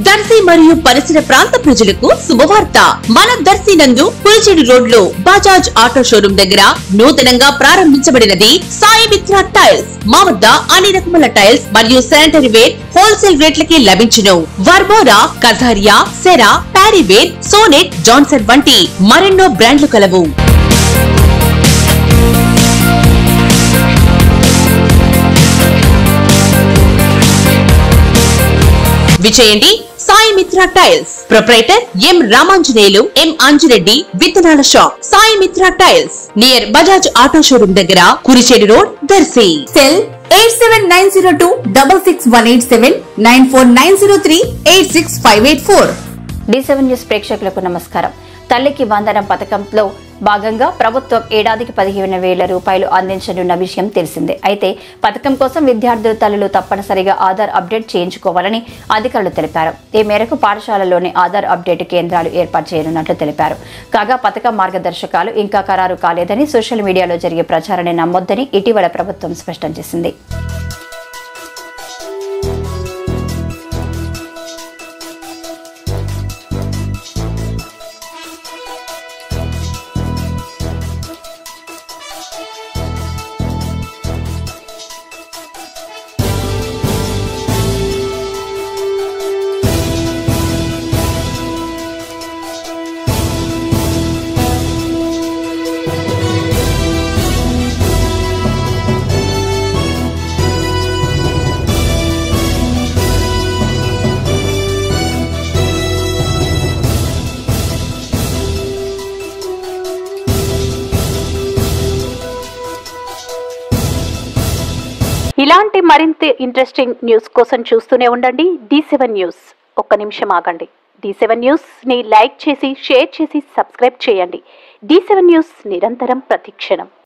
దర్శి మరియు పరిసర ప్రాంత ప్రజలకు శుభవార్త మన దర్శి నందు పులిచెడు రోడ్ లో బజాజ్ ఆటో షోరూమ్ దగ్గర నూతనంగా ప్రారంభించబడినది సాయి మిత్ర టైల్స్ మా వద్ద అన్ని రకముల టైల్స్ మరియు శానిటరీ వేర్ హోల్సేల్ రేట్లకి లభించును వర్మోరా కథారియా సెరా ప్యారీవేర్ సోనెట్ జాన్సన్ వంటి మరెన్నో బ్రాండ్లు కలవు విచేయండి Sai Mitra tiles proprietor M Ramanjaneyulu M Anjireddy విత్తనాల shop Sai Mitra tiles near Bajaj auto showroom దగ్గర Kurichedu road Darsi cell eight seven nine zero two double six one eight seven nine four nine zero three eight six five eight four D seven news ప్రేక్షకులకు నమస్కారం తల్లికి వందనం పథకంలో భాగంగా ప్రభుత్వం ఏడాదికి పదిహేను వేల రూపాయలు అందించనున్న విషయం తెలిసిందే అయితే పథకం కోసం విద్యార్థుల తల్లులు తప్పనిసరిగా ఆధార్ అప్డేట్ చేయించుకోవాలని అధికారులు తెలిపారు ఈ మేరకు పాఠశాలలోని ఆధార్ అప్డేట్ కేంద్రాలు ఏర్పాటు చేయనున్నట్లు తెలిపారు కాగా పథకం మార్గదర్శకాలు ఇంకా ఖరారు కాలేదని సోషల్ మీడియాలో జరిగే ప్రచారాన్ని నమ్మొద్దని ఇటీవల ప్రభుత్వం స్పష్టం చేసింది ఇలాంటి మరింత ఇంట్రెస్టింగ్ న్యూస్ కోసం చూస్తూనే ఉండండి డి సెవెన్ న్యూస్ ఒక్క నిమిషం ఆగండి డి సెవెన్ న్యూస్ ని లైక్ చేసి షేర్ చేసి సబ్స్క్రైబ్ చేయండి డి సెవెన్ న్యూస్ నిరంతరం ప్రతిక్షణం